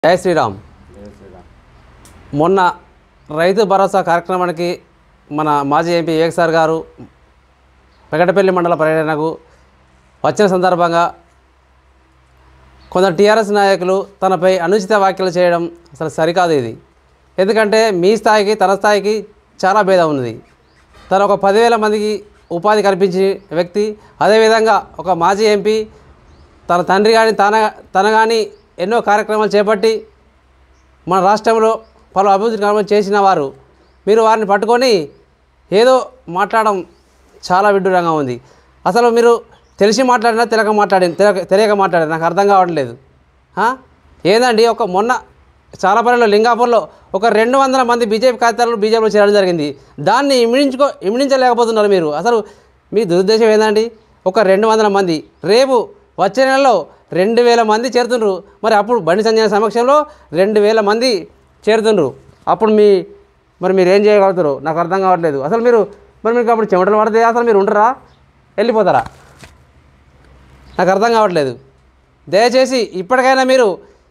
జై శ్రీరామ్ మొన్న రైతు భరోసా కార్యక్రమానికి మన మాజీ ఎంపీ వివేక్ సార్ గారు వెంకటపల్లి మండల పర్యటనకు వచ్చిన సందర్భంగా కొందరు టీఆర్ఎస్ నాయకులు తనపై అనుచిత వ్యాఖ్యలు చేయడం అసలు సరికాదు ఇది ఎందుకంటే మీ స్థాయికి తన స్థాయికి చాలా భేదం ఉన్నది తను ఒక పదివేల మందికి ఉపాధి కల్పించే వ్యక్తి అదేవిధంగా ఒక మాజీ ఎంపీ తన తండ్రి కానీ తన తన కానీ ఎన్నో కార్యక్రమాలు చేపట్టి మన రాష్ట్రంలో పలు అభివృద్ధి కార్యక్రమాలు చేసిన వారు మీరు వారిని పట్టుకొని ఏదో మాట్లాడడం చాలా విడ్డూరంగా ఉంది అసలు మీరు తెలిసి మాట్లాడినా తెలియక మాట్లాడిన తెలియక తెలియక మాట్లాడారు నాకు అర్థం కావట్లేదు ఆ? ఏందండి ఒక మొన్న చాలాపల్లిలో లింగాపూర్లో ఒక రెండు వందల మంది బీజేపీ కార్యకర్తలు బీజేపీలో చేరడం జరిగింది దాన్ని ఇమిడించుకో ఇమిడించలేకపోతున్నారు మీరు అసలు మీ దురుద్దేశం ఏందండి ఒక రెండు వందల మంది రేపు వచ్చే నెలలో రెండు వేల మంది చేరుతుండ్రు మరి అప్పుడు బండి సంజయ్ సమక్షంలో రెండు వేల మంది చేరుతుండ్రు అప్పుడు మీ మరి మీరు ఏం చేయగలుగుతారు నాకు అర్థం కావట్లేదు అసలు మీరు మరి మీకు అప్పుడు చెమటలు పడితే అసలు మీరు ఉండరా వెళ్ళిపోతారా నాకు అర్థం కావట్లేదు దయచేసి ఇప్పటికైనా మీరు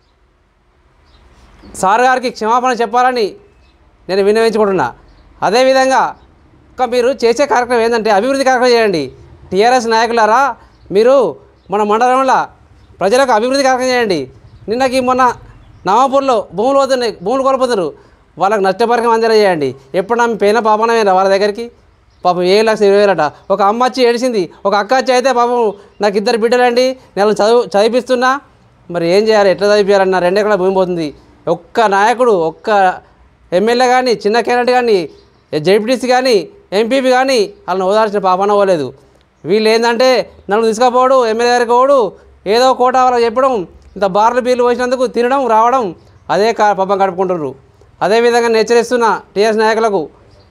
సార్ గారికి క్షమాపణ చెప్పాలని నేను విన్నవించుకుంటున్నా అదేవిధంగా ఇంకా మీరు చేసే కార్యక్రమం ఏంటంటే అభివృద్ధి కార్యక్రమం చేయండి టీఆర్ఎస్ నాయకులారా మీరు మన మండలంలో ప్రజలకు అభివృద్ధి కార్యక్రమం చేయండి నిన్నకి మొన్న నవాపూర్లో భూములు పోతున్నాయి భూములు కోల్పోతున్నారు వాళ్ళకి నష్టపరికం అందేలా చేయండి ఎప్పుడు నా పోయిన పాపనమేనా వాళ్ళ దగ్గరికి పాపం ఏ లక్ష ఇరవై వేలట ఒక అమ్మ వచ్చి ఏడిసింది ఒక అక్క వచ్చి అయితే పాపం నాకు ఇద్దరు బిడ్డలండి నేను చదువు చదివిస్తున్నా మరి ఏం చేయాలి ఎట్లా చదివించాలన్న రెండు ఎకరాల భూమి పోతుంది ఒక్క నాయకుడు ఒక్క ఎమ్మెల్యే కానీ చిన్న క్యాండిడేట్ కానీ జడ్పీటీసీ కానీ ఎంపీపీ కానీ వాళ్ళని ఓదార్చిన పాపన పోలేదు వీళ్ళు ఏంటంటే నన్ను తీసుకపోవడు ఎమ్మెల్యే గారికి పోవడు ఏదో కోట వాళ్ళకి చెప్పడం ఇంత బార్లు బీర్లు పోసినందుకు తినడం రావడం అదే కా పాపం గడుపుకుంటున్నారు అదేవిధంగా హెచ్చరిస్తున్న టీఆర్ఎస్ నాయకులకు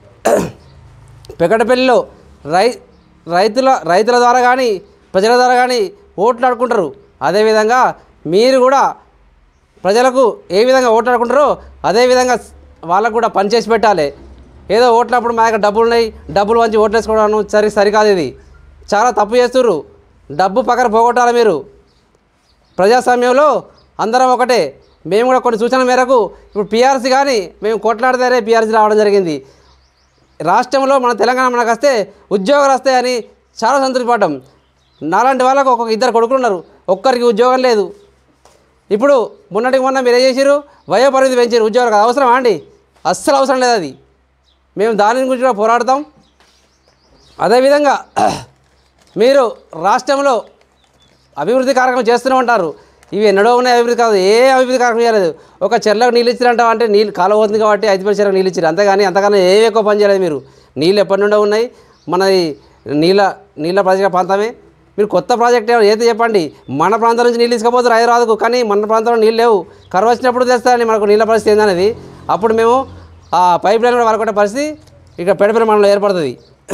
పెకటపల్లిలో రై రైతుల రైతుల ద్వారా కానీ ప్రజల ద్వారా కానీ ఓట్లు ఆడుకుంటారు అదేవిధంగా మీరు కూడా ప్రజలకు ఏ విధంగా ఓట్లు ఆడుకుంటారో అదేవిధంగా వాళ్ళకు కూడా పనిచేసి పెట్టాలి ఏదో ఓట్లప్పుడు మా దగ్గర డబ్బులు ఉన్నాయి డబ్బులు వంచి ఓట్లు వేసుకోవడం సరి సరికాదు ఇది చాలా తప్పు చేస్తుర్రు డబ్బు పక్కన పోగొట్టాలి మీరు ప్రజాస్వామ్యంలో అందరం ఒకటే మేము కూడా కొన్ని సూచనల మేరకు ఇప్పుడు పీఆర్సీ కానీ మేము కొట్లాడితేనే పీఆర్సీ రావడం జరిగింది రాష్ట్రంలో మన తెలంగాణ మనకు వస్తే ఉద్యోగాలు వస్తాయని చాలా సంతృప్తిపడ్డాం నాలాంటి వాళ్ళకు ఒక్కొక్క ఇద్దరు కొడుకులు ఉన్నారు ఒక్కరికి ఉద్యోగం లేదు ఇప్పుడు మొన్నటికి మొన్న మీరు ఏం చేసారు వయో పరిమితి పెంచారు ఉద్యోగాలకు అవసరమా అండి అస్సలు అవసరం లేదు అది మేము దాని గురించి కూడా పోరాడతాం అదేవిధంగా మీరు రాష్ట్రంలో అభివృద్ధి కార్యక్రమం చేస్తూనే ఉంటారు ఇవి ఎన్నడో ఉన్నాయి అభివృద్ధి కాదు ఏ అభివృద్ధి కార్యక్రమం చేయలేదు ఒక చెర్లకు నీళ్ళు ఇచ్చిరంట అంటే నీళ్ళు కాలం అవుతుంది కాబట్టి ఐదుపల్లి చెరకు నీళ్ళు ఇచ్చారు అంతేగాని అంతకన్నా ఏ ఎక్కువ పని చేయలేదు మీరు నీళ్ళు ఎప్పటి నుండో ఉన్నాయి మన ఈ నీళ్ళ నీళ్ళ ప్రాజెక్ట్ ప్రాంతమే మీరు కొత్త ప్రాజెక్ట్ ఏమైనా ఏదో చెప్పండి మన ప్రాంతం నుంచి నీళ్ళు తీసుకుపోతారు హైదరాబాద్కు కానీ మన ప్రాంతంలో నీళ్ళు లేవు కరువు వచ్చినప్పుడు తెస్తారని మనకు నీళ్ళ పరిస్థితి ఏందనేది అప్పుడు మేము ఆ పైప్ లైన్ కూడా వాడుకునే పరిస్థితి ఇక పెడపెడ మనలో ఏర్పడుతుంది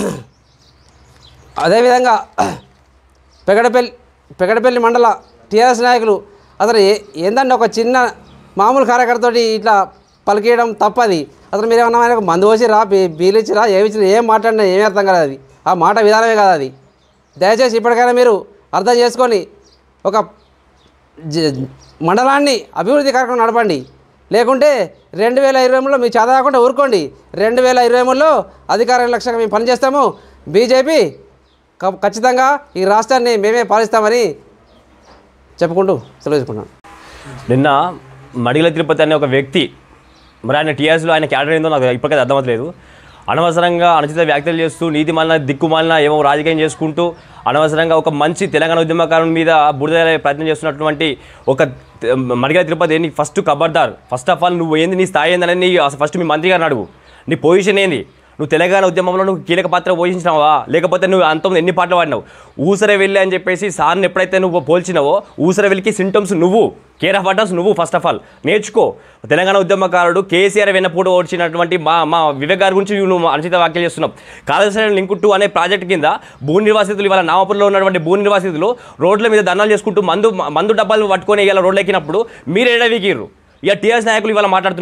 అదేవిధంగా పెగడపల్లి పెగడపల్లి మండల టీఆర్ఎస్ నాయకులు అసలు ఏ ఏందండి ఒక చిన్న మామూలు కార్యకర్తతోటి ఇట్లా పలికేయడం తప్పది అసలు మీరు ఏమన్నా ఆయనకు మందు పోసిరా బీలు ఇచ్చిరా ఏమి ఇచ్చిరా ఏం మాట్లాడినా ఏమీ అర్థం కాదు అది ఆ మాట విధానమే కాదు అది దయచేసి ఇప్పటికైనా మీరు అర్థం చేసుకొని ఒక జ- మండలాన్ని అభివృద్ధి కార్యక్రమం నడపండి లేకుంటే రెండు వేల ఇరవై మూడులో మీ చేత కాకుండా ఊరుకోండి రెండు వేల ఇరవై మూడులో అధికార లక్ష్యంగా మేము పనిచేస్తాము బీజేపీ క- ఖచ్చితంగా ఈ రాష్ట్రాన్ని మేమే పాలిస్తామని చెప్పుకుంటూ సెలవు తీసుకుంటున్నాను నిన్న మడిగల తిరుపతి అనే ఒక వ్యక్తి మరి ఆయన టీఆర్ఎస్లో ఆయన క్యాడర్ ఏందో నాకు ఇప్పటికైతే అర్థమవుతలేదు అనవసరంగా అనుచిత వ్యాఖ్యలు చేస్తూ నీతి మాలిన దిక్కుమాలిన ఏమో రాజకీయం చేసుకుంటూ అనవసరంగా ఒక మంచి తెలంగాణ ఉద్యమకారుల మీద బురద ప్రయత్నం చేస్తున్నటువంటి ఒక త- మడిగల తిరుపతి ఏంటి ఫస్ట్ కబర్దార్ ఫస్ట్ ఆఫ్ ఆల్ నువ్వు ఏంది నీ స్థాయి ఏందని నీ అసలు ఫస్ట్ మీ మంత్రి గారిని అడుగు నీ పొజిషన్ ఏంది నువ్వు తెలంగాణ ఉద్యమంలో నువ్వు కీలక పాత్ర పోషించినావా లేకపోతే నువ్వు అంతమంది ఎన్ని పాటలు పాడినావు ఊసరే వెళ్ళి అని చెప్పేసి సార్ని ఎప్పుడైతే నువ్వు పోల్చినావో ఊసరే వెళ్ళికి సింటమ్స్ నువ్వు కేర్ ఆఫ్ అడ్రస్ నువ్వు ఫస్ట్ ఆఫ్ ఆల్ నేర్చుకో తెలంగాణ ఉద్యమకారుడు కేసీఆర్ వెన్నపూట ఓడ్చినటువంటి మా మా వివేక్ గారి గురించి నువ్వు అనుచిత వ్యాఖ్యలు చేస్తున్నావు కాళేశ్వరం లింక్ టూ అనే ప్రాజెక్ట్ కింద భూ నిర్వాసితులు ఇవాళ నామపురంలో ఉన్నటువంటి భూ నిర్వాసితులు రోడ్ల మీద ధర్నాలు చేసుకుంటూ మందు మందు డబ్బాలు పట్టుకొని ఇలా రోడ్లు ఎక్కినప్పుడు మీరు ఎడవీకిర్రు ఇక టీఆర్ఎస్ నాయకులు ఇవాళ మాట్లాడుతున్నారు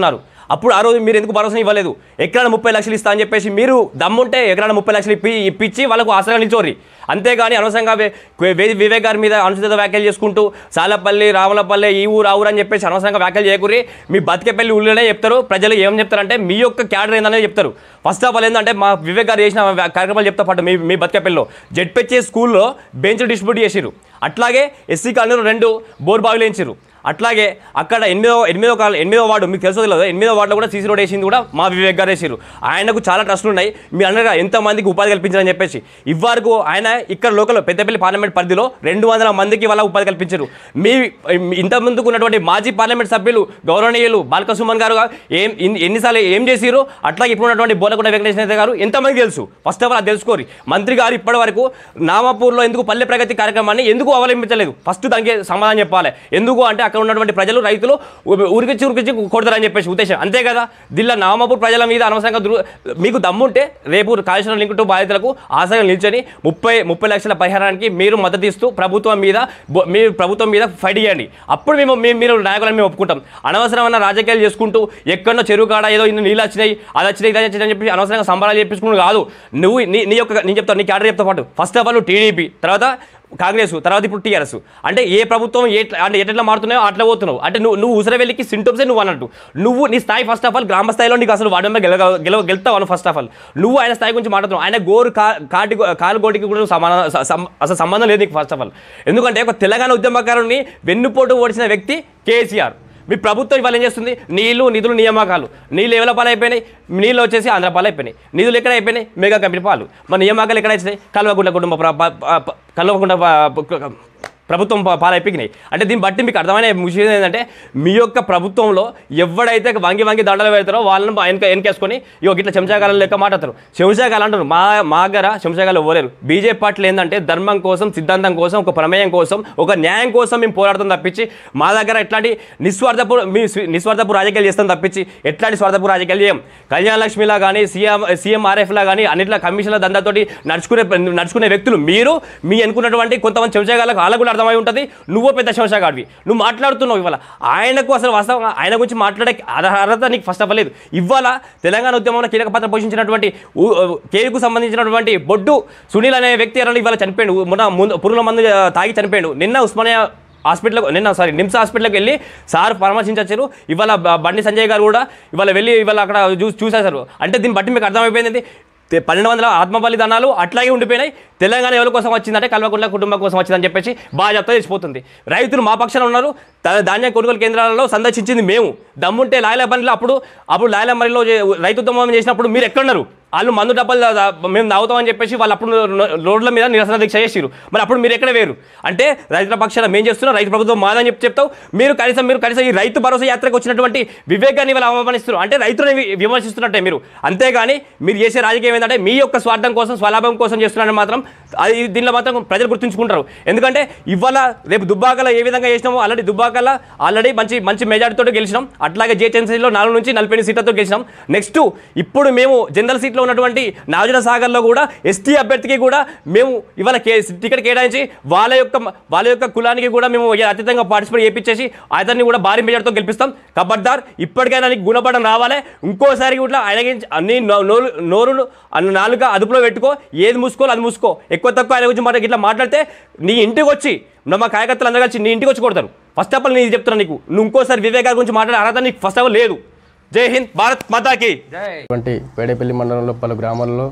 అప్పుడు ఆ రోజు మీరు ఎందుకు భరోసా ఇవ్వలేదు ఎకరాన ముప్పై లక్షలు ఇస్తా అని చెప్పేసి మీరు దమ్ముంటే ఎకరాన ముప్పై లక్షలు ఇప్పి ఇప్పించి వాళ్ళకు ఆసరా నిల్చోరి అంతేగాని అనవసరంగా వే- వే- వివేక్ గారి మీద అనుచిత వ్యాఖ్యలు చేసుకుంటూ సాలపల్లి రావులపల్లి ఈ ఊరు ఆ ఊరు అని చెప్పేసి అనవసరంగా వ్యాఖ్యలు చేయకూరి మీ బతికేపల్లి ఊళ్ళోనే చెప్తారు ప్రజలు ఏం చెప్తారంటే మీ యొక్క క్యాడర్ ఏందనేది చెప్తారు ఫస్ట్ ఆఫ్ ఆల్ ఏంటంటే మా వివేక్ గారు చేసిన వ్యా- కార్యక్రమాలు చెప్తా పాటు మీ మీ బతికేపల్లిలో జెడ్పెచ్చే స్కూల్లో బెంచ్ డిస్ట్రిబ్యూట్ చేసిరు అట్లాగే ఎస్సీ కాలనీలో రెండు బోర్ బావిలు వేయించారు అట్లాగే అక్కడ ఎనిమిదో ఎనిమిదో కాల ఎనిమిదో వార్డు మీకు తెలుసో తెలియదు ఎనిమిదో వార్డులో కూడా సీసీ రోడ్ వేసింది కూడా మా వివేక్ గారు వేసారు ఆయనకు చాలా ట్రస్టులు ఉన్నాయి మీ అన్నగా ఎంతమందికి ఉపాధి కల్పించారని చెప్పేసి ఇవ్వరకు ఆయన ఇక్కడ లోకల్ పెద్దపల్లి పార్లమెంట్ పరిధిలో రెండు వందల మందికి వాళ్ళ ఉపాధి కల్పించారు మీ ఇంత ముందుకు ఉన్నటువంటి మాజీ పార్లమెంట్ సభ్యులు గౌరవనీయులు బాలక సుమన్ గారు ఏం ఇన్- ఎన్నిసార్లు ఏం చేసిరు అట్లాగే ఇప్పుడు ఉన్నటువంటి బోలకొండ వెంకటేశ్వర గారు ఎంతమంది తెలుసు ఫస్ట్ ఆఫ్ ఆల్ అది తెలుసుకోరి మంత్రి గారు ఇప్పటి వరకు నామాపూర్లో ఎందుకు పల్లె ప్రగతి కార్యక్రమాన్ని ఎందుకు అవలంబించలేదు ఫస్ట్ దానికి సమాధానం చెప్పాలి ఎందుకు అంటే అక్కడ ఉన్నటువంటి ప్రజలు రైతులు ఊ- ఉరికిచ్చి ఉరికిచ్చి కొడతారని చెప్పేసి ఉద్దేశం అంతే కదా దిల్లా నామాపూర్ ప్రజల మీద అనవసరంగా దురు మీకు దమ్ముంటే రేపు కాళేశ్వరం లింక్ టు బాధితులకు ఆశగా నిల్చొని ముప్పై ముప్పై లక్షల పరిహారానికి మీరు మద్దతు ఇస్తూ ప్రభుత్వం మీద బొ- మీరు ప్రభుత్వం మీద ఫైట్ చేయండి అప్పుడు మేము మేము మీరు నాయకులను మేము ఒప్పుకుంటాం అనవసరమైన రాజకీయాలు చేసుకుంటూ ఎక్కడో చెరువు కాడ ఏదో ఇన్ని నీళ్ళు వచ్చినాయి అది వచ్చినాయి ఇది వచ్చినాయి అని చెప్పి అనవసరంగా సంబరాలు చెప్పించుకుని కాదు నువ్వు నీ నీ యొక్క నేను చెప్తాను నీ క్యాడర్ చెప్తా పాటు ఫస్ట్ ఆఫ్ ఆల్ టీడీపీ తర్వాత కాంగ్రెస్ తర్వాత ఇప్పుడు టీఆర్ఎస్ అంటే ఏ ప్రభుత్వం ఏ అంటే ఎట్లా మారుతున్నాయో అట్లా పోతున్నావు అంటే నువ్వు నువ్వు ఉసిరవెల్లికి సింటమ్సే నువ్వు అన్నట్టు నువ్వు నీ స్థాయి ఫస్ట్ ఆఫ్ ఆల్ గ్రామ స్థాయిలో నీకు అసలు వాడి గెల గెలవ గెలుతావు ఫస్ట్ ఆఫ్ ఆల్ నువ్వు ఆయన స్థాయి గురించి మాట్లాడుతున్నావు ఆయన గోరు కా కాటి కాలు గోటికి కూడా సమాన స- సం- అసలు సంబంధం లేదు నీకు ఫస్ట్ ఆఫ్ ఆల్ ఎందుకంటే ఒక తెలంగాణ ఉద్యమకారుని వెన్నుపోటు ఓడిసిన వ్యక్తి కేసీఆర్ మీ ప్రభుత్వం ఇవాళ ఏం చేస్తుంది నీళ్లు నిధులు నియామకాలు నీళ్ళు ఎవరి పాలు అయిపోయినాయి నీళ్ళు వచ్చేసి ఆంధ్ర పాలు అయిపోయినాయి నిధులు ఎక్కడ అయిపోయినాయి మెగా కంపెనీ పాలు మరి నియామకాలు ఎక్కడ వచ్చినాయి కల్వకుంట కుటుంబ ప్ర- ప- ప- ప- కల్వకుంట ప- ప- ప్రభుత్వం ప- పాలు అయిపోయినాయి అంటే దీన్ని బట్టి మీకు అర్థమైన విషయం ఏంటంటే మీ యొక్క ప్రభుత్వంలో ఎవడైతే వంగి వంగి దండలు పెడతారో వాళ్ళని వెనక వెనకేసుకొని ఇగో ఇట్లా చెంచాకాలం లెక్క మాట్లాడతారు చెంచాకాలు అంటారు మా మా దగ్గర చెంచాకాలు ఇవ్వలేరు బీజేపీ పార్టీలు ఏంటంటే ధర్మం కోసం సిద్ధాంతం కోసం ఒక ప్రమేయం కోసం ఒక న్యాయం కోసం మేము పోరాడతాం తప్పించి మా దగ్గర ఎట్లాంటి నిస్వార్థపు మీ స్వి- నిస్వార్థపు రాజకీయాలు చేస్తాం తప్పించి ఎట్లాంటి స్వార్థపు రాజకీయాలు చేయం కళ్యాణ లక్ష్మిలా కానీ సీఎం సీఎంఆర్ఎఫ్లా కానీ అన్నిట్లా కమిషన్ల దందాతోటి నడుచుకునే నడుచుకునే వ్యక్తులు మీరు మీ అనుకున్నటువంటి కొంతమంది చెంచాగాలకు వాళ్ళకు కూడా అర్థమై ఉంటుంది నువ్వు పెద్ద శంషాగాడివి నువ్వు మాట్లాడుతున్నావు ఇవాళ ఆయనకు అసలు వాస్తవంగా ఆయన గురించి మాట్లాడే అర్హ- అర్హత నీకు ఫస్ట్ ఆఫ్ లేదు ఇవాళ తెలంగాణ ఉద్యమంలో కీలక పాత్ర పోషించినటువంటి ఊ- కేయుకు సంబంధించినటువంటి బొడ్డు సునీల్ అనే వ్యక్తి ఎవరైనా ఇవాళ చనిపోయాడు మొన్న ముందు పురుగుల మందు ఆ, తాగి చనిపోయాడు నిన్న ఉస్మానియా హాస్పిటల్కి నిన్న సారీ నిమ్స్ హాస్పిటల్కి వెళ్ళి సార్ పరామర్శించొచ్చారు ఇవాళ బ- బండి సంజయ్ గారు కూడా ఇవాళ వెళ్ళి ఇవాళ అక్కడ చూ చూసేశారు అంటే దీన్ని బట్టి మీకు అర్థమైపోయింది తె- పన్నెండు వందల ఆత్మ బలిదానాలు అట్లాగే ఉండిపోయినాయి తెలంగాణ ఎవరి కోసం వచ్చిందంటే కల్వకుంట్ల కుటుంబం కోసం వచ్చిందని చెప్పేసి బాగా చెప్తా తెలిసిపోతుంది రైతులు మా పక్షాన ఉన్నారు త- ధాన్యం కొనుగోలు కేంద్రాలలో సందర్శించింది మేము దమ్ముంటే లాయల పనిలో అప్పుడు అప్పుడు లాయల మరిలో రైతు ఉద్యమం చేసినప్పుడు మీరు ఎక్కడున్నారు వాళ్ళు మందు డబ్బాలు దా- దా- మేము తాగుతామని చెప్పేసి వాళ్ళు అప్పుడు రో- రోడ్ల మీద నిరసన దీక్ష చేసిరు మరి అప్పుడు మీరు ఎక్కడ వేరు అంటే రైతుల పక్షాన మేము చేస్తున్నాం రైతు ప్రభుత్వం మాదని చెప్పి చెప్తావు మీరు కనీసం మీరు కనీసం ఈ రైతు భరోసా యాత్రకు వచ్చినటువంటి వివేకాన్ని వాళ్ళు అవమానిస్తున్నారు అంటే రైతులను వి- విమర్శిస్తున్నట్టే మీరు అంతేగాని మీరు చేసే రాజకీయం ఏంటంటే మీ యొక్క స్వార్థం కోసం స్వలాభం కోసం చేస్తున్నారని మాత్రం అది దీనిలో మాత్రం ప్రజలు గుర్తుంచుకుంటారు ఎందుకంటే ఇవాళ రేపు దుబ్బాకలో ఏ విధంగా చేసినామో ఆల్రెడీ దుబ్బాకల ఆల్రెడీ మంచి మంచి మెజార్టీతో గెలిచినాం అట్లాగే జిహెచ్ఎంసీలో నాలుగు నుంచి నలభై ఎనిమిది సీట్లతో గెలిచినాం నెక్స్ట్ ఇప్పుడు మేము జనరల్ సీట్లో ఉన్నటువంటి నాగార్జున సాగర్లో కూడా ఎస్టీ అభ్యర్థికి కూడా మేము ఇవాళ కే టికెట్ కేటాయించి వాళ్ళ యొక్క వాళ్ళ యొక్క కులానికి కూడా మేము అత్యధికంగా పార్టిసిపేట్ చేయించేసి అతన్ని కూడా భారీ మెజార్టీతో గెలిపిస్తాం కబడ్దార్ ఇప్పటికైనా నీకు గుణపడడం రావాలి ఇంకోసారి కూడా ఆయన గురించి అన్ని నో- నోరు నోరును అన్న నాలుక అదుపులో పెట్టుకో ఏది మూసుకోవాలి అది మూసుకో ఎక్కువ తక్కువ ఆయన గురించి మాట ఇట్లా మాట్లాడితే నీ ఇంటికి వచ్చి నా మా కార్యకర్తలు అందరూ కలిసి నీ ఇంటికి వచ్చి కొడతారు ఫస్ట్ ఆఫ్ ఆల్ నేను చెప్తున్నాను నీకు నువ్వు ఇంకోసారి వివేక్ గారి గురించి మాట్లాడే అర్హత నీకు ఫస్ట్ ఆఫ్ ఆల్ లేదు జై హింద్ భారత్ మాతాకి వంటి పేడేపల్లి మండలంలో పలు గ్రామాల్లో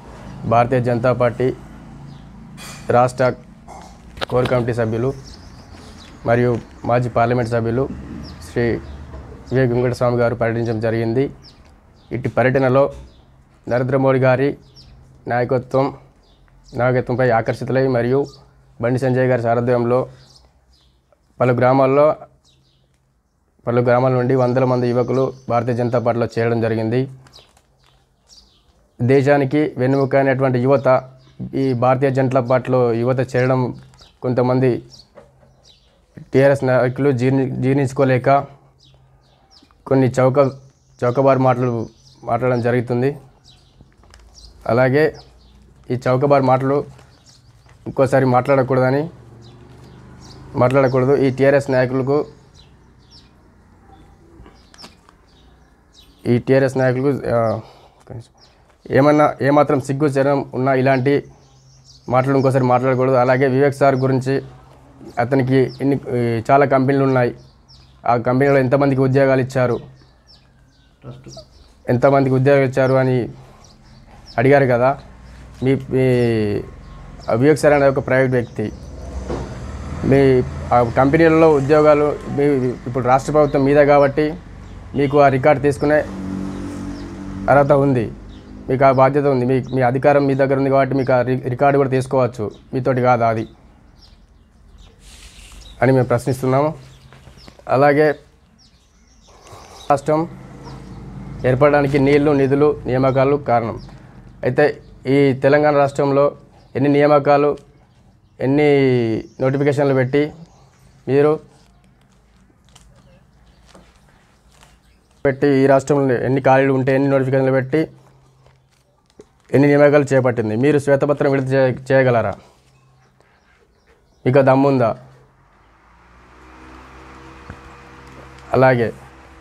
భారతీయ జనతా పార్టీ రాష్ట్ర కోర్ కమిటీ సభ్యులు మరియు మాజీ పార్లమెంట్ సభ్యులు శ్రీ వివేక్ వెంకటస్వామి గారు పర్యటించడం జరిగింది ఇటు పర్యటనలో నరేంద్ర మోడీ గారి నాయకత్వం నాయకత్వంపై ఆకర్షితులై మరియు బండి సంజయ్ గారి సారథ్యంలో పలు గ్రామాల్లో పలు గ్రామాల నుండి వందల మంది యువకులు భారతీయ జనతా పార్టీలో చేరడం జరిగింది దేశానికి వెన్నుముక అయినటువంటి యువత ఈ భారతీయ జనతా పార్టీలో యువత చేరడం కొంతమంది టీఆర్ఎస్ నాయకులు జీర్ణి జీర్ణించుకోలేక కొన్ని చౌక చౌకబారు మాటలు మాట్లాడడం జరుగుతుంది అలాగే ఈ చౌకబారు మాటలు ఇంకోసారి మాట్లాడకూడదని మాట్లాడకూడదు ఈ టీఆర్ఎస్ నాయకులకు ఈ టీఆర్ఎస్ నాయకులకు ఆ, ఏమన్నా ఏమాత్రం సిగ్గు చరం ఉన్నా ఇలాంటి మాటలు ఇంకోసారి మాట్లాడకూడదు అలాగే వివేక్ సార్ గురించి అతనికి ఇన్ని ఈ చాలా కంపెనీలు ఉన్నాయి ఆ కంపెనీలో ఎంతమందికి ఉద్యోగాలు ఇచ్చారు ఎంతమందికి ఉద్యోగాలు ఇచ్చారు అని అడిగారు కదా మీ మీ ఆ వివేక్ సార్ అనే ఒక ప్రైవేట్ వ్యక్తి మీ ఆ కంపెనీలలో ఉద్యోగాలు మీ ఇప్పుడు రాష్ట్ర ప్రభుత్వం మీద కాబట్టి మీకు ఆ రికార్డు తీసుకునే అర్హత ఉంది మీకు ఆ బాధ్యత ఉంది మీ మీ అధికారం మీ దగ్గర ఉంది కాబట్టి మీకు ఆ రి- రికార్డు కూడా తీసుకోవచ్చు మీతోటి కాదు అది అని మేము ప్రశ్నిస్తున్నాము అలాగే రాష్ట్రం ఏర్పడడానికి నీళ్లు నిధులు నియామకాలు కారణం అయితే ఈ తెలంగాణ రాష్ట్రంలో ఎన్ని నియామకాలు ఎన్ని నోటిఫికేషన్లు పెట్టి మీరు పెట్టి ఈ రాష్ట్రంలో ఎన్ని ఖాళీలు ఉంటే ఎన్ని నోటిఫికేషన్లు పెట్టి ఎన్ని నియామకాలు చేపట్టింది మీరు శ్వేతపత్రం విడుదల చే చేయగలరా మీకు ఆ దమ్ముందా అలాగే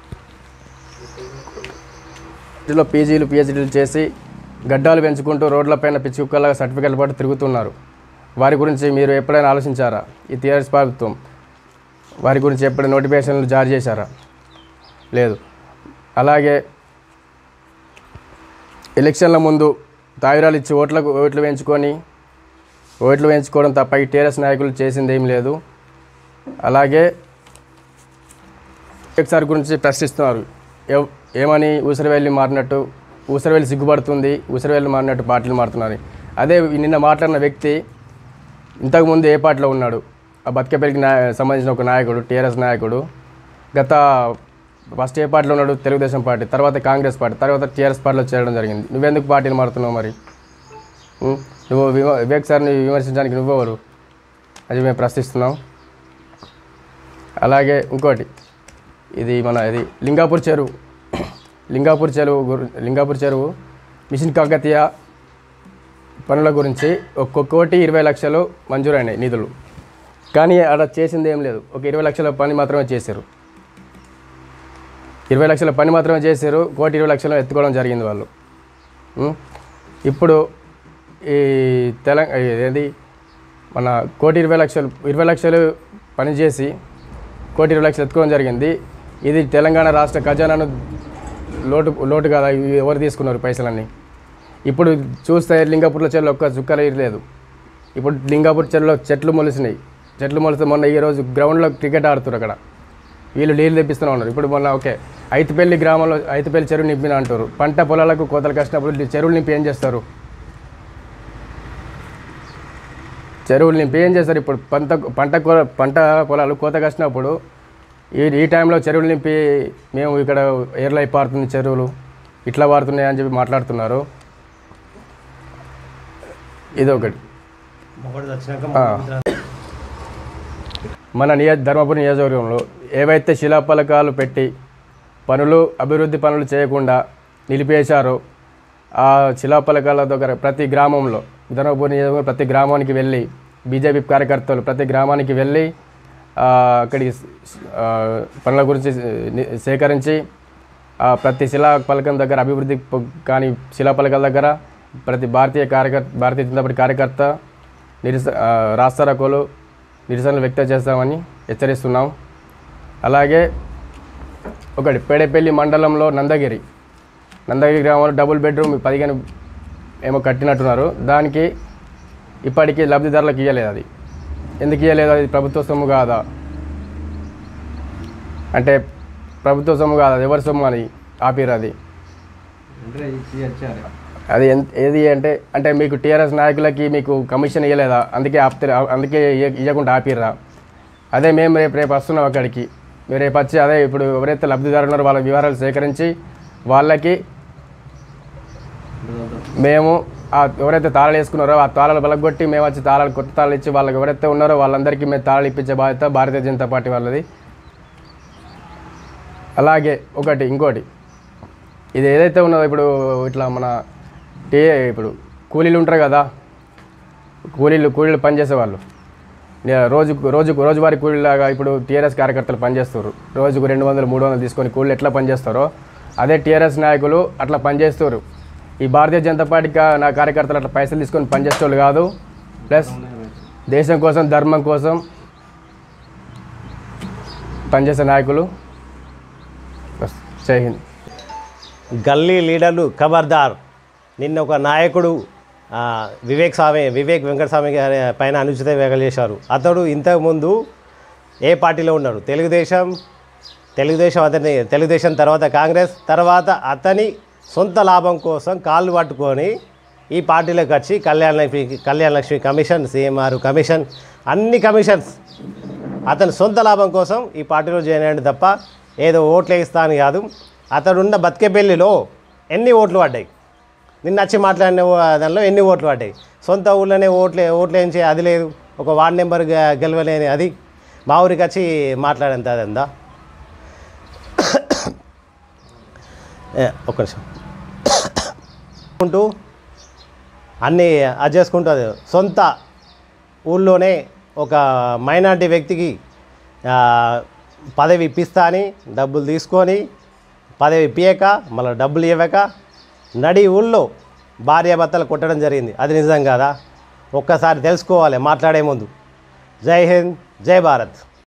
ఇందులో పీజీలు పిహెచ్డీలు చేసి గడ్డాలు పెంచుకుంటూ రోడ్లపైన పిచ్చి కుక్కలాగా సర్టిఫికెట్లు పట్టు తిరుగుతున్నారు వారి గురించి మీరు ఎప్పుడైనా ఆలోచించారా ఈ టీఆర్ఎస్ ప్రభుత్వం వారి గురించి ఎప్పుడైనా నోటిఫికేషన్లు జారీ చేశారా లేదు అలాగే ఎలక్షన్ల ముందు తాయిరాలు ఇచ్చి ఓట్లకు ఓట్లు వేయించుకొని ఓట్లు వేయించుకోవడం తప్ప ఈ టీఆర్ఎస్ నాయకులు చేసింది ఏం లేదు అలాగే సార్ గురించి ప్రశ్నిస్తున్నారు ఎవ్- ఏమని ఊసరవెల్లి మారినట్టు ఊసరవెల్లి సిగ్గుపడుతుంది ఊసరవెల్లి మారినట్టు పార్టీలు మారుతున్నారు అదే నిన్న మాట్లాడిన వ్యక్తి ఇంతకుముందు ఏ పార్టీలో ఉన్నాడు ఆ బతికపల్లికి నాయ సంబంధించిన ఒక నాయకుడు టీఆర్ఎస్ నాయకుడు గత ఫస్ట్ ఏ పార్టీలో ఉన్నాడు తెలుగుదేశం పార్టీ తర్వాత కాంగ్రెస్ పార్టీ తర్వాత టీఆర్ఎస్ పార్టీలో చేరడం జరిగింది నువ్వెందుకు పార్టీలు మారుతున్నావు మరి ఉం? నువ్వు వివ- వివేక్ సార్ని విమర్శించడానికి నువ్వెవరు అది మేము ప్రశ్నిస్తున్నాం అలాగే ఇంకోటి ఇది మన ఇది లింగాపూర్ చెరువు లింగాపూర్ చెరువు గురి- లింగాపూర్ చెరువు మిషన్ కాకతీయ పనుల గురించి ఒక కోటి ఇరవై లక్షలు మంజూరైనాయి నిధులు కానీ అక్కడ చేసింది ఏం లేదు ఒక ఇరవై లక్షల పని మాత్రమే చేశారు ఇరవై లక్షల పని మాత్రమే చేశారు కోటి ఇరవై లక్షలు ఎత్తుకోవడం జరిగింది వాళ్ళు ఉం? ఇప్పుడు ఈ తెలంగాణ ఏది మన కోటి ఇరవై లక్షలు ఇరవై లక్షలు పనిచేసి కోటి ఇరవై లక్షలు ఎత్తుకోవడం జరిగింది ఇది తెలంగాణ రాష్ట్ర ఖజానాను లోటు లోటు కదా ఇవి ఎవరు తీసుకున్నారు పైసలన్నీ ఇప్పుడు చూస్తే లింగాపూర్లో చెరువులో ఒక్క చుక్కలు లేదు ఇప్పుడు లింగాపూర్ చెరువులో చెట్లు మొలిసినాయి చెట్లు మొలిస్తే మొన్న ఈ రోజు గ్రౌండ్లో క్రికెట్ ఆడుతున్నారు అక్కడ వీళ్ళు నీళ్ళు తెప్పిస్తూనే ఉన్నారు ఇప్పుడు మొన్న ఓకే ఐతుపల్లి గ్రామంలో ఐతుపల్లి చెరువు నింపిన అంటారు పంట పొలాలకు కోతలు కష్టినప్పుడు ఈ చెరువులు నింపి ఏం చేస్తారు చెరువులు నింపి ఏం చేస్తారు ఇప్పుడు పంట పంట కో పంట పొలాలు కోత కష్టినప్పుడు ఈ ఈ టైంలో చెరువులు నింపి మేము ఇక్కడ ఎయిర్లై పారుతుంది చెరువులు ఇట్లా పారుతున్నాయి అని చెప్పి మాట్లాడుతున్నారు ఇది ఒకటి ఆ. మన నియ ధర్మపురి నియోజకవర్గంలో ఏవైతే శిలాఫలకాలు పెట్టి పనులు అభివృద్ధి పనులు చేయకుండా నిలిపేశారో ఆ శిలాఫలకాల దగ్గర ప్రతి గ్రామంలో ధర్మపురి నియోజకవర్గం ప్రతి గ్రామానికి వెళ్ళి బీజేపీ కార్యకర్తలు ప్రతి గ్రామానికి వెళ్ళి ఆ, అక్కడికి ఆ, పనుల గురించి ని- సేకరించి ఆ, ప్రతి శిలా పలకం దగ్గర అభివృద్ధి ప- కాని శిలాఫలకాల దగ్గర ప్రతి భారతీయ కార్యకర్త భారతీయ జనతా పార్టీ కార్యకర్త నిరస ఆ, రాస్తారోకోలు నిరసనలు వ్యక్తం చేస్తామని హెచ్చరిస్తున్నాం అలాగే ఒకటి పేడేపల్లి మండలంలో నందగిరి నందగిరి గ్రామంలో డబుల్ బెడ్రూమ్ పదిహేను ఏమో కట్టినట్టున్నారు దానికి ఇప్పటికీ లబ్ధిదారులకు ఇవ్వలేదు అది ఎందుకు ఇవ్వలేదు అది ప్రభుత్వ సొమ్ము కాదా అంటే ప్రభుత్వ సొమ్ము కాదా అది ఎవరి సొమ్ము అని ఆపిరు అది అది ఎంత ఏది అంటే అంటే మీకు టీఆర్ఎస్ నాయకులకి మీకు కమిషన్ ఇవ్వలేదా అందుకే ఆపుతారు అందుకే ఇయ్య- ఇవ్వకుండా ఆపిర్రా అదే మేము రేపు రేపు వస్తున్నాం అక్కడికి మీరు రేపు వచ్చి అదే ఇప్పుడు ఎవరైతే లబ్ధిదారులు ఉన్నారో వాళ్ళ వివరాలు సేకరించి వాళ్ళకి మేము ఆ ఎవరైతే తాళాలు వేసుకున్నారో ఆ తాళాలు బలగొట్టి మేము వచ్చి తాళాలు కొత్త తాళాలు ఇచ్చి వాళ్ళకి ఎవరైతే ఉన్నారో వాళ్ళందరికీ మేము తాళాలు ఇప్పించే బాధ్యత భారతీయ జనతా పార్టీ వాళ్ళది అలాగే ఒకటి ఇంకోటి ఇది ఏదైతే ఉన్నదో ఇప్పుడు ఇట్లా మన టీ ఇప్పుడు కూలీలు ఉంటారు కదా కూలీలు కూలీలు పనిచేసేవాళ్ళు నే- రోజుకు రోజుకు రోజువారీ కూలీలాగా ఇప్పుడు టీఆర్ఎస్ కార్యకర్తలు పనిచేస్తారు రోజుకు రెండు వందలు మూడు వందలు తీసుకొని కూలీలు ఎట్లా పనిచేస్తారో అదే టీఆర్ఎస్ నాయకులు అట్లా పనిచేస్తారు ఈ భారతీయ జనతా పార్టీ కా- నా కార్యకర్తలు అట్లా పైసలు తీసుకొని పనిచేసేవాళ్ళు కాదు ప్లస్ దేశం కోసం ధర్మం కోసం పనిచేసే నాయకులు బస్ జై హింద్ గల్లీ లీడర్లు ఖబర్దార్ నిన్న ఒక నాయకుడు ఆ, వివేక్ స్వామి వివేక్ వెంకటస్వామి గారి పైన అనుచిత వ్యాఖ్యలు చేశారు అతడు ఇంతకుముందు ఏ పార్టీలో ఉన్నాడు తెలుగుదేశం తెలుగుదేశం అతని తెలుగుదేశం తర్వాత కాంగ్రెస్ తర్వాత అతని సొంత లాభం కోసం కాళ్ళు పట్టుకొని ఈ పార్టీలోకి వచ్చి Kalyana Lakshmi Kalyana Lakshmi commission CMR commission అన్ని కమిషన్స్ అతని సొంత లాభం కోసం ఈ పార్టీలో జాయిన్ అయ్యాడు తప్ప ఏదో ఓట్లు వేయిస్తా అని కాదు అతడున్న బతికేపల్లిలో ఎన్ని ఓట్లు పడ్డాయి నిన్న వచ్చి మాట్లాడిన ఓ- దానిలో ఎన్ని ఓట్లు పడ్డాయి సొంత ఊళ్ళోనే ఓట్లు ఓట్లు వేయించే అది లేదు ఒక వార్డ్ నెంబర్ గె- గెలవలేని అది మా ఊరికి వచ్చి మాట్లాడేంత అదందా ఏ, ఒక్క నిమిషం ఉంటూ అన్నీ అది చేసుకుంటూ అది సొంత ఊళ్ళోనే ఒక మైనార్టీ వ్యక్తికి ఆ, పదవి ఇప్పిస్తా అని డబ్బులు తీసుకొని పదవి ఇప్పియక మళ్ళీ డబ్బులు ఇవ్వక నడి ఊళ్ళో భార్యాభర్తలు కొట్టడం జరిగింది అది నిజం కాదా ఒక్కసారి తెలుసుకోవాలి మాట్లాడే ముందు జై హింద్ జై భారత్